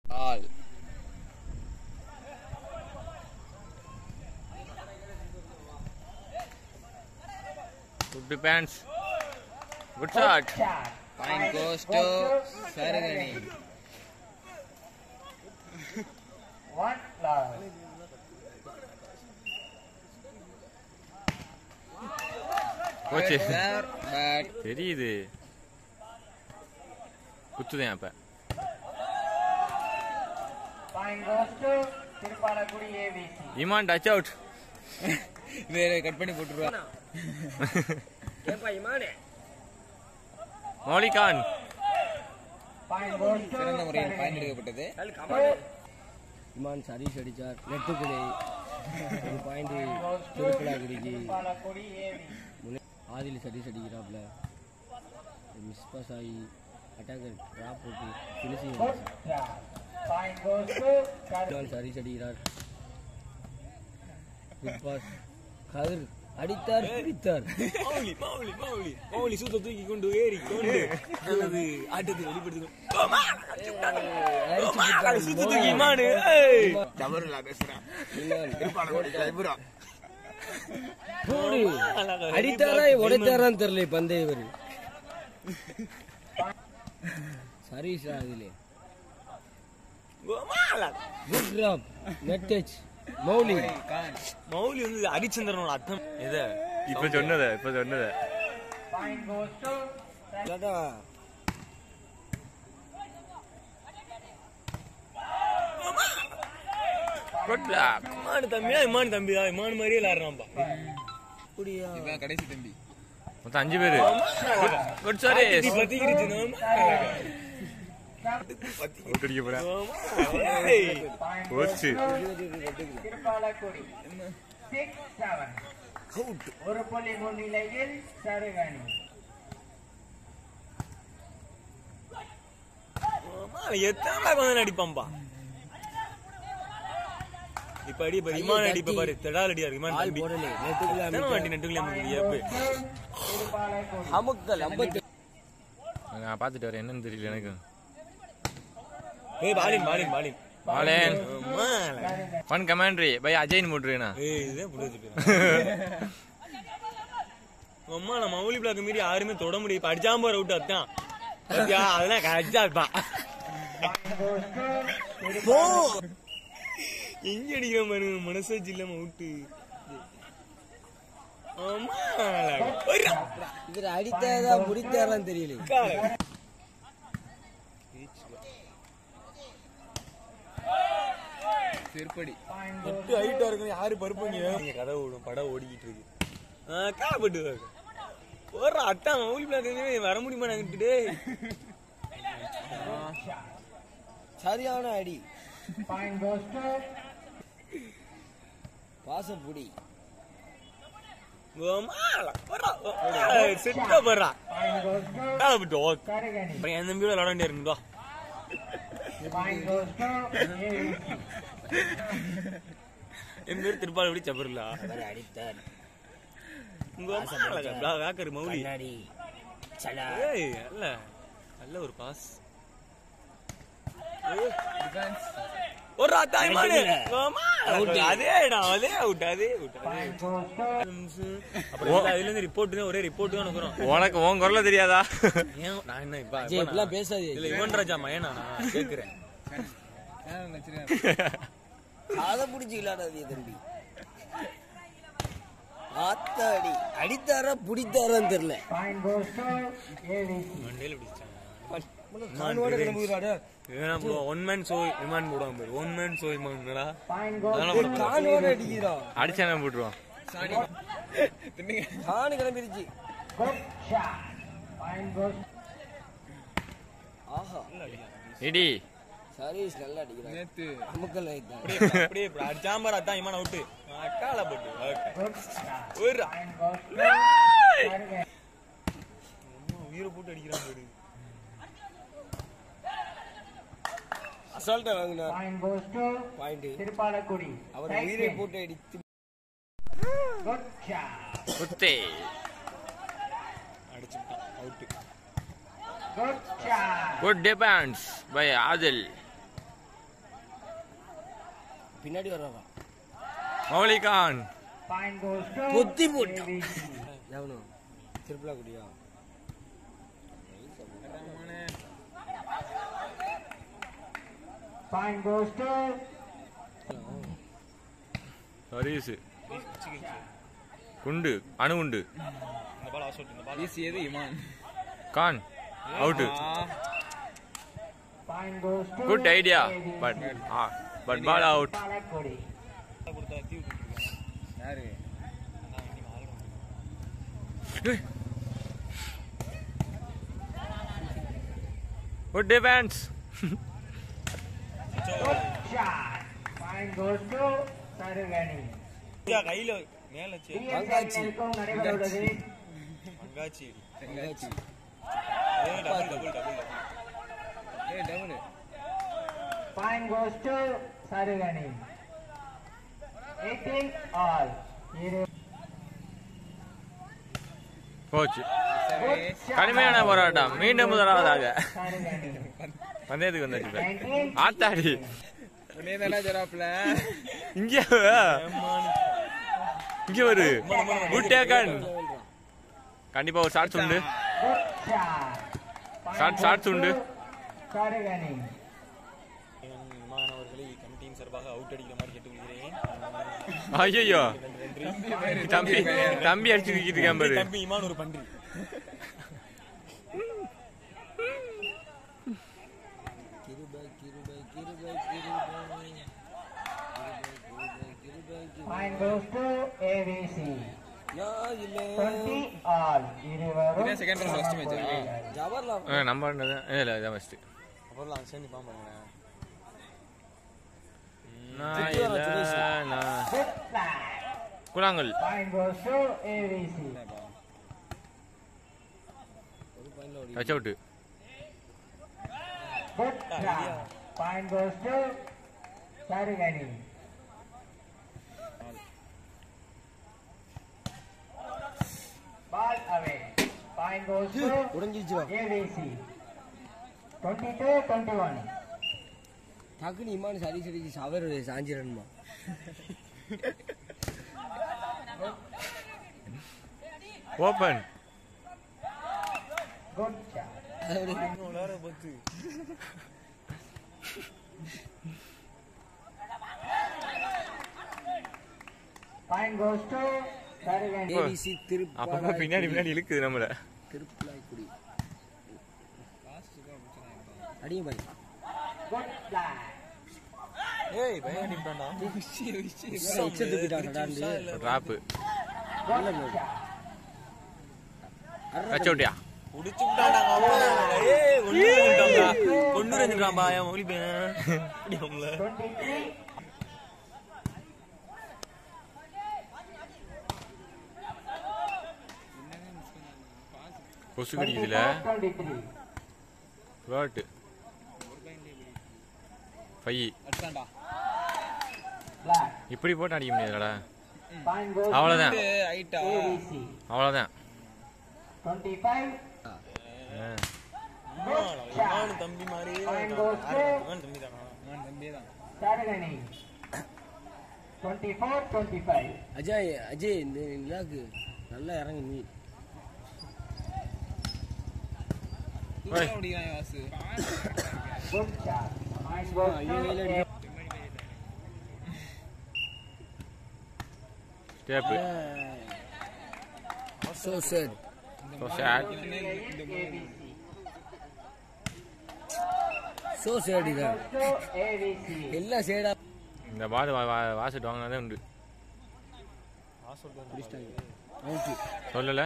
All good defence good shot point goes to Sarugani One love. Coach sir பேட் தெரியுது குத்துதேன் அப்ப Point goes to Thiruppalakudi ABC. Iman touch out வேற cut பண்ணி போட்டுருவா மௌலிகான் Point goes to சிறந்த முறையில் சருகணி. பாயிண்ட் எடுக்கப்பட்டது இமான் சதீஷ் அடிச்சார் நெட்டுக்குடை ஒரு பாயிண்ட் Goes to திருப்பலாகிரிக்கு திருப்பாலக்குடி ABC. ஆதில் சதீஷ் அடிக்கிறாப்ல மிஸ் பாஸ் ஆகி அட்டாக்கர் ட்ராப் போட்டு finishing Good shot. Point goes to Sarugani. Satish அடிக்கிறார் குட் பாஸ் கதிர் அடித்தார் பிடித்தார் மௌலி மௌலி மௌலி மௌலி சூத்த தூக்கி கொண்டு ஏறி கொண்டு அல்லது ஆட்டத்தை வெளிப்படுத்தி சூத்த தூக்கி இமானு ஏய். தவறுல பேசுறேன் போடு அடித்தாரா உடைத்தாரான்னு தெரியல பந்தே இவர் சரீஷ் அதிலே கோமாளா. Good drop net touch Mouli Mouli வந்து ஹரிச்சந்திரனோட அர்த்தம் எதை இப்ப சொன்னத இப்ப சொன்னத Point goes to அதான் குட் பிளாக் இமானு தம்பியா இமானு தம்பியா இமானு மாதிரியே விளாடுறான்பா அப்படியா இவன் கடைசி தம்பி மொத்தம் அஞ்சு பேரு குட் சாரி பத்தி பத்திக்கிருச்சு அவுட் அடிக்க போறேன் Point goes போச்சு to திருப்பாலக்குடி. Six seven. ஒரு புள்ளி முன்னிலையில் சருகணி எத்தனை கொஞ்சம் அடிப்பான்பா இப்ப அடி இப்ப இமான் அடி இப்ப பாரு தெடால் அடியா இருக்கு இமான் ஆள் தம்பி போடலே நெட்டுக்குள்ள எத்தனை வாட்டி நெட்டுக்குள்ள முடியும் திருப்பாலக்குடி அமுக்கல் ஐம்பத்தி நான் பாத்துட்டு வரேன் என்னன்னு தெரியல எனக்கு ஏய் பாலின் பாலின் பாலின் பாலேன் அம்மா. ஒன் கமாண்ட்ரி பை அஜயின் போட்டுருக்கேண்ணா ஏய் இதே புடிச்சு அம்மா நம்ம மௌலி பிளாக் மீறி யாருமே தொட முடியும் இப்ப அடிச்சாம போற விட்டு அத்தான் பாத்தியா அதெல்லாம் கரெக்டா இருப்பான் போ எங்க அடிக்கிற மாதிரி மனசாச்சு இல்லாம விட்டு ஆமா ஒய்ரா. இவர் அடித்தாரா முடித்தாரான்னு தெரியல காலை. செருப்படி எட்டு ஹைட்டா இருக்கு யாரு பருப்புங்க நீங்க கதை ஓடும் படம் ஓடிக்கிட்டு இருக்கு ஆ, காப்பட்டு போடுற அட்டா மௌலி பிளாக் வர முடியுமா நாங்கிட்டு டேய் சரியான அடி Point goes to பாசம் புடி செட்டா போடுறா Point goes to காப்பட்டு ஓ சருகணி அப்புறம் என் தம்பியோட விளாட வேண்டிய இருக்குங்களா Point goes to ABC. என் பேர் திருப்பாலபடி சபர்லா அவர் அடித்தார் உங்க அம்மா வேக்கரு மௌலி கண்ணாடி சலா ஏய் நல்ல நல்ல ஒரு பாஸ் ஒரு தாய்மானு அதேடா அதே அவுட் அதே அவுட் அதே அப்புறம் அதுல இருந்து ரிப்போர்ட் ஒரே ரிப்போர்ட் தான் அனுப்புறோம் உனக்கு உன் குரல தெரியாதா ஏன் நான் என்ன இப்ப ஜி இப்படிலாம் பேசாதே இல்ல யுவன் ராஜா மயனா நான் கேக்குறேன் அதை புடிச்சு விளையாடாதே தம்பி ஆத்தாடி அடித்தாரா பிடித்தாரான்னு தெரியல Point goes to ABC. மண்டையில பிடிச்சாங்க கானோட கிளம்புகிறாரு ஒன் மேன் ஷோ விமான் போடுவாங்க பாரு ஒன் மேன் ஷோ விமான்டா Point goes அதெல்லாம் போட மாட்டாங்க. கானோட அடிக்கிறான் அடிச்சானே போட்டுருவான் காணு கிளம்பிருச்சு good shot. Point goes ஆஹா இடி சரீஷ் நல்லா அடிக்கிறான் நேத்து அமுக்கல் வைத்தான் அப்படியே அப்படியே இப்படி அடிச்சாம்பர் அதான் இமான அவுட்டு அக்கால போட்டு good shot. ஒரு Point goes to சருகணி. உயிரை போட்டு அடிக்கிறான் பாரு அசால்ட்டா வாங்கினார் Point goes to point Thiruppalakudi அவர் Right உயிரை wing. போட்டு அடித்து good shot. குத்தே அடிச்சுட்டான் out good shot. Good defence by Adil பின்னாடி வர்றாரா மௌலிகான் Point goes to பொத்தி போட்டான். ABC. எவனும் திருப்பலா குடியா Point goes to ஹரிஸ் குண்டு அணு உண்டு இந்த பால் ஆசோட் இந்த பால் வீசியது Iman Khan out point goes to good idea ABC. But but ball out Palakudi கொடுத்தா தீ விட்டுருக்கேன் யாரு நான் வண்டி மாறணும் good defence Good shot. Point goes to Sarugani கையில மேல வச்சு டிஎஸ்எல்லுக்கும் நடைபெற உள்ளது மங்காச்சி தங்கச்சி டபுள் டபுள் டபுள் ஏய் double Point goes to Sarugani 18 all. இரு கோச் Good shot. கடுமையான போராட்டம் மீண்டும் முதலாவதாக சருகணி பந்தயத்துக்கு வந்தாச்சு இப்ப. 19 ஆத்தாடி நீ தானே ஜராப்ல இங்க வா. இங்க வரு குட் டேக்கன் கண்டிப்பா ஒரு ஷார்ட்ஸ் உண்டு Good shot. Point Shot- goes shots to உண்டு. சருகணி மாணவர்களை கமிட்டியின் சார்பாக அவுட் அடிக்கிற மாதிரி கேட்டுக்கொள்கிறேன் ஐயோ நன்றி தம்பி தம்பி அடிச்சு நிக்கிட்டு இருக்கான் பாரு தம்பி இமான் ஒரு பன்றி கிருபை கிருபை கிருபை கிருபை Point goes to ABC. நான் இல்லை 20 all. இருவரும் இதான் second round first match ஆ? ஜவஹர்லால் ஆ, நம்ம ஆடுனது. இல்ல இல்ல இதான் ஃபர்ஸ்ட் அப்புறம் அந்த சேர்ந்து பாம்பு நான் இல்ல நான் Good flag. குலாங்கல் Point goes to ABC. ஒரு பாயிண்ட்ல ஓடி touch out Good try. Point goes to Sarugani. Ball away. Point goes to உடஞ்சிச்சுவா ABC. 22 21. டக்குனு இமான் சரி சரிக்கு சவர் சாஞ்சிரன்மா ஓபன் Good shot. விளையாட பார்த்து Point goes to Sarugani. ABC அப்பப்ப பின்னாடி திருப்பி பின்னாடி இழுக்குது நம்மள திருப்பலாய்க்குடி அடியும் பாய் Good flag. ஏய் பையன் அடிப்பான்டா எக்ஸ தூக்கிட்டான் நடாண்டு டிராப் Good shot. டச் அவுட்யா உடிச்சு விட்டான்டா அவன். ஏய் ஒண்ணு ரெண்டுடா ஒண்ணு ரெண்டுடாம்பா என் மொழி பையன் இப்படி அவங்கள 23 கொசு கடிக்குதுல 23. வேர்ட் ஃபைவ் அடிச்சான்டா Black. இப்படி போட்டு அடிக்க முடியாதுடா Point goes அவ்வளவுதான் to ஹைட்டா ABC. அவ்வளவுதான் 25. ஆ. Good shot. இமான் தம்பி மாதிரி Point goes to இமான் தம்பி தானா நான் தம்பியே தான் Sarugani. 24 25. அஜய் அஜய் இந்த நிலாக்கு நல்லா இறங்கு நீ தூரம் அடிக்கிறான் Vasu Good shot. Point goes to A. ஸ்டெப் சோ சார் ஸோ சேட் ABC. சோ சேடி தான் To ABC. எல்லாம் சேடா இந்த பால் வாசிட்டு வாங்கினதே உண்டு அவுட்டு சொல்லல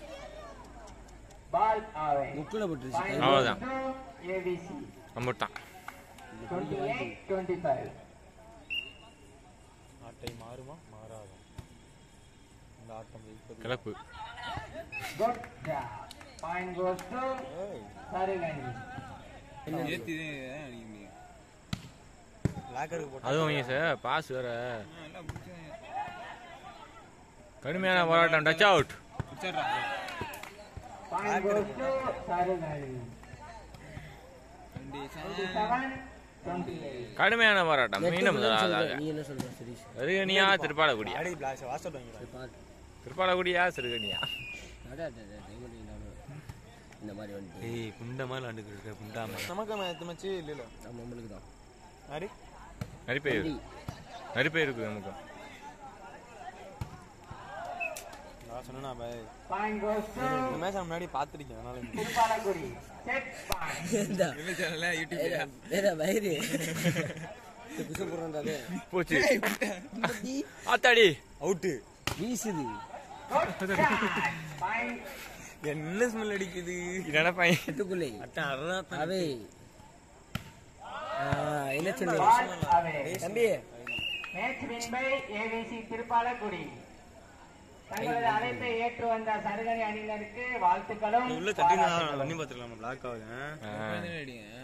Ball away. முக்கில் Point பட்டுருச்சு goes அவ்வளவுதான். to ABC. நம்பிட்டான் 28 25. ஆட்டை மாறுமா மாறாதா இந்த ஆட்டம் ஜெயிப்பது club Good job. Point goes to ஏய் Sarugani. ஏத்தி தான் அடிக்க முடியும் லாக்கருக்கு போட்டு அதுவும் அவங்க சார் பாஸ் வேற ஆ, எல்லாம் பிடிச்சேன் கடுமையான போராட்டம் டச் அவுட் பிடிச்சிடுறான் Point goes to Sarugani. ரெண்டு 27 கடுமையான போராட்டம் மீண்டும் முதலாவதாக நீ என்ன சொல்ற சதீஷ் சிறுகனியா திருப்பாலக்குடியா அடி பிளாஸ் வாசல் வாங்கிடா சரி, பாரு திருப்பாலக்குடியா சிறுகனியா அட, அட, அட, டைமண்ட் இல்லாம இந்த மாதிரி வந்துட்டு ஏய் குண்ட மாதிரி விளாண்டுக்கிட்டு இருக்க குண்டாம நமக்கு மேத்து மச்சு இல்ல நம்ம நம்மளுக்கு தான் அடி நரிப்பை நரிப்பை இருக்கு நமக்கு நான் சொன்னா பாய் பாயிண்ட் கோஸ் டு இந்த மேட்ச் முன்னாடி பாத்துருக்கேன் அதனால எனக்கு திருப்பாலக்குடி செட் பாயிண்ட் ஏண்டா, என்ன சேனல்ல யூடியூப் ஏடா, ஏடா, வயிறு குசு போடுறான்டா அது. போச்சு ஆத்தாடி அவுட்டு வீசுது பாயிண்ட் என்ன ஸ்மெல் அடிக்குது நினைப்பேன் வீட்டுக்குள்ளே அட்டன் அதான் அவே ஆ, என்ன சொன்ன பால் அவே தம்பி match win by ABC Thiruppalakudi தங்களது அழைப்பை ஏற்று வந்த சருகணி அணியினருக்கு வாழ்த்துக்களும் உள்ள தட்டினா பண்ணி பாத்துக்கலாம் பிளாக் ஆகுது ஆ. அடிங்க